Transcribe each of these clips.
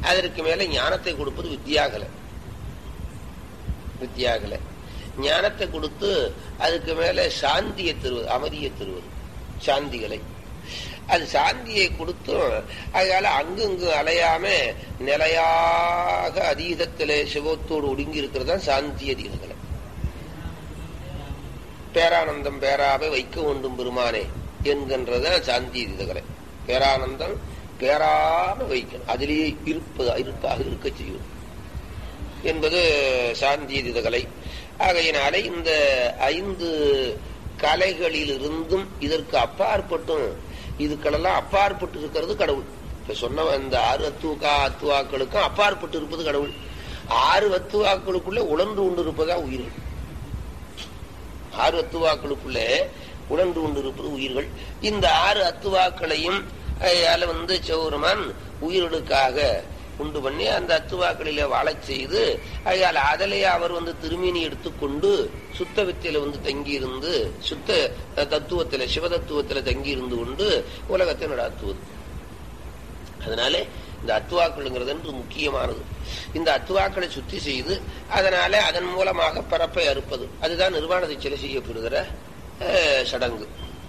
அதற்கு மேல ஞானத்தை கொடுப்பது வித்யாகலை வித்யாகலை ஞானத்தை கொடுத்து அதுக்கு மேல சாந்தியை தருவது அமைதியை தருவது சாந்திகளை அது சாந்தியை கொடுத்தும் அதனால அங்குங்கு அலையாம நிலையாக அதீதத்திலே சிவத்தோடு ஒடுங்கி இருக்கிறது தான் சாந்தி அதீதங்களை பேரானந்தம் பேராவை வைக்க வேண்டும் பெருமானே என்கின்றதான் சாந்தி அதீதங்களை பேரானந்தம் பேராம வைக்கணும் அதிலேயே இருப்பது இருப்பாக இருக்க செய்யும் என்பது சாந்தி இதகலை ஆகையினாலே இந்த ஐந்து கலைகளில் இருந்தும் இதற்கு அப்பாற்பட்டும் இதுக்களெல்லாம் அப்பாற்பட்டு இருக்கிறது கடவுள் இப்ப சொன்ன இந்த ஆறு அத்துவக்கா அத்துவாக்களுக்கும் அப்பாற்பட்டு இருப்பது கடவுள் ஆறு அத்துவாக்களுக்குள்ள உழன்று கொண்டு இருப்பதா உயிர்கள் ஆறு அத்துவாக்களுக்குள்ளே உழன்று கொண்டு இருப்பது உயிர்கள் இந்த ஆறு அத்துவாக்களையும் அதில் வந்து சௌரமான் உயிர்களுக்காக உண்டு பண்ணி அந்த அத்துவாக்களில வாழச் செய்து அதனால் அதிலேயே அவர் வந்து திருமீனி எடுத்துக்கொண்டு சுத்த வித்தியில வந்து தங்கி இருந்து சுத்த தத்துவத்தில சிவதத்துவத்தில தங்கி இருந்து கொண்டு உலகத்தை நடாத்துவது அதனால இந்த அத்துவாக்கள்ங்கிறது என்று முக்கியமானது இந்த அத்துவாக்களை சுத்தி செய்து அதனால அதன் மூலமாக பரப்பை அறுப்பது அதுதான் நிர்வாணத்தை சிலை செய்யப்படுகிற சடங்கு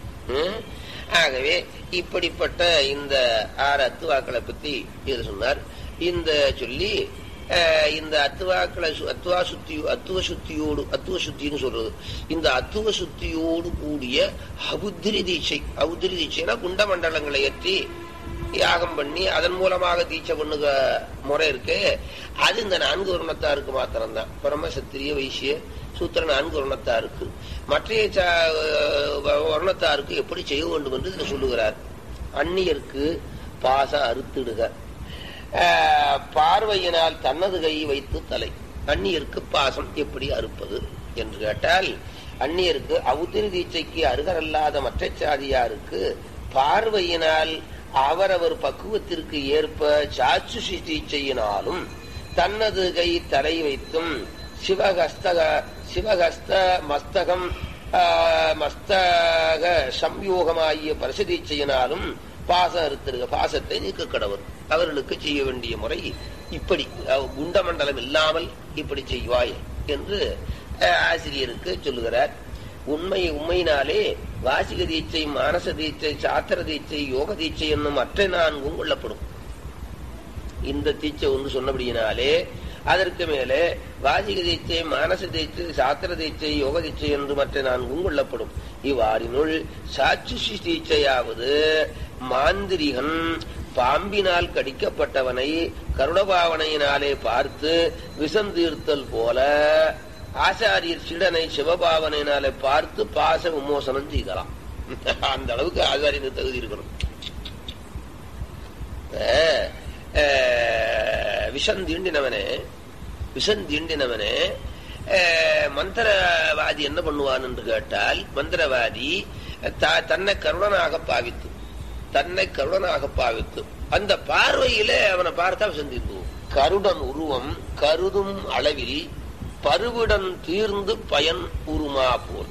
ஆகவே இப்படிப்பட்ட இந்த ஆறு அத்துவாக்களை பத்தி இது சொன்னார் இந்த சொல்லி இந்த அத்துவாக்களை அத்துவா சுத்தி அத்துவ சுத்தியோடு அத்துவ சுத்தின்னு சொல்றது இந்த அத்துவ சுத்தியோடு கூடிய அபுத்திரி தீட்சை அபுத்திரி தீட்சைனா குண்டமண்டலங்களை ஏற்றி யாகம் பண்ணி அதன் மூலமாக தீட்சை பண்ணுக முறை இருக்கு அது இந்த நான்கு வருணத்தாருக்கு மாத்திரம்தான் பரம சத்திரிய வைசிய சூத்திர நான்கு வருணத்தாருக்கு மற்ற வருணத்தாருக்கு எப்படி செய்ய வேண்டும் என்று இதில் சொல்லுகிறார் அந்நியருக்கு பாச அறுத்திடுக பார்வையினால் தன்னது கை வைத்து தலை அந்நியருக்கு பாசம் எப்படி அறுப்பது என்று கேட்டால் அந்நியருக்கு அவுத்திரி தீட்சைக்கு அருகரல்லாத மற்ற சாதியாருக்கு பார்வையினால் அவரவர் பக்குவத்திற்கு ஏற்ப சாச்சு தீட்சையினாலும் தன்னது கை தலை வைத்தும் சிவகஸ்தக சிவகஸ்த மஸ்தகம் மஸ்தக சம்யோகமாகிய பரிசதீட்சையினாலும் பாசம் அறுத்திருக்க பாசத்தை நீக்க கடவர் அவர்களுக்கு செய்ய வேண்டிய முறை இப்படி குண்டமண்டலம் இல்லாமல் இப்படி செய்வாய் என்று ஆசிரியருக்கு சொல்லுகிறார் உண்மை உண்மையினாலே வாசிக தீட்சை மானச தீட்சை சாத்திர தீட்சை யோக தீட்சை என்னும் மற்ற நான்கும் கொள்ளப்படும் இந்த தீட்சை ஒன்று சொன்னபடியினாலே அதற்கு மேலே வாசிக தீட்சை மானச தீட்சை சாத்திர தீட்சை யோக தீட்சை என்று மற்ற நான்கும் கொள்ளப்படும் இவ்வாறினுள் சாட்சி தீட்சையாவது மாந்திரிகன் பாம்பினால் கடிக்கப்பட்டவனை கருணபாவனையினாலே பார்த்து விஷந்தீர்த்தல் போல ஆச்சாரியர் சிடனை சிவபாவனையினாலே பார்த்து பாச விமோசனம் செய்தலாம் அந்த அளவுக்கு ஆச்சாரியனுக்கு தகுதி இருக்கணும் விஷந்தீண்டினவனே விஷந்தீண்டினவனே மந்திரவாதி என்ன பண்ணுவான் என்று கேட்டால் மந்திரவாதி தன்னை கருணனாக பாவித்து தன்னை கருணனாக பாவித்து அந்த பார்வையில அவனை பார்த்தா சந்தித்து கருடன் உருவம் கருதும் அளவில் பருவிடன் தீர்ந்து பயன் உருமா போல்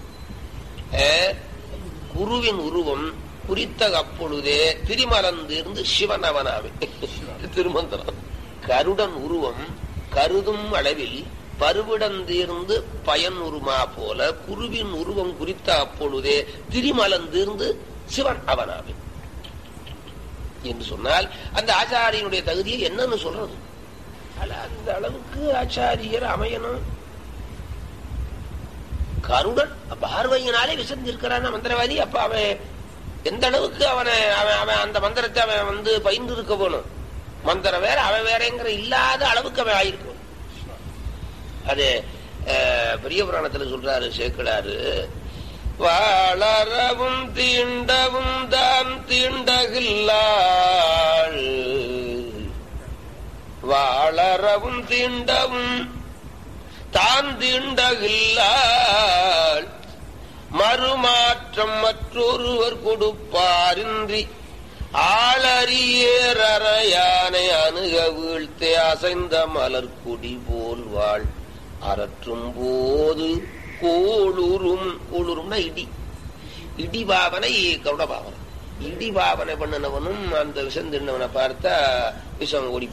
குருவின் உருவம் குறித்த அப்பொழுதே திரிமலர்ந்திருந்து சிவன் அவனாவே திருமந்திரம் கருடன் உருவம் கருதும் அளவில் பருவிடந்தீர்ந்து பயன் உருமா போல குருவின் உருவம் குறித்த அப்பொழுதே திரிமலர்ந்திருந்து சிவன் அவனாவே என்று சொன்னால் அந்த ஆச்சாரியனுடைய தகுதியை என்னன்னு சொல்றது அந்த அளவுக்கு ஆச்சாரியர் அமையணும் கருடன் பார்வையினாலே விசந்திருக்கிறான் மந்திரவாதி அப்ப அவன் எந்த அளவுக்கு அவனை அவன் அவன் அந்த மந்திரத்தை அவன் வந்து பயின்று இருக்க போகணும் மந்திரம் வேற அவன் வேறங்கிற இல்லாத அளவுக்கு அவன் ஆயிருக்கும் அது பெரிய புராணத்துல சொல்றாரு சேக்கலாரு வாழறவும் தீண்டவும் தான் தீண்டகில்லாள் வாழறவும் தீண்டவும் தான் தீண்டகில்லாள் மறுமாற்றம் மற்றொருவர் கொடுப்பாரின்றி ஆளறியேறையானை அணுக வீழ்த்தே அசைந்த மலர்கொடி போல் வாழ் அறற்றும் போது கோளுரும் கோளுரும்னா இடி இடி பாவனை கருட பாவனை இடி பாவனை பண்ணினவனும் அந்த விஷம் தின்னவனை பார்த்தா விஷம் ஓடி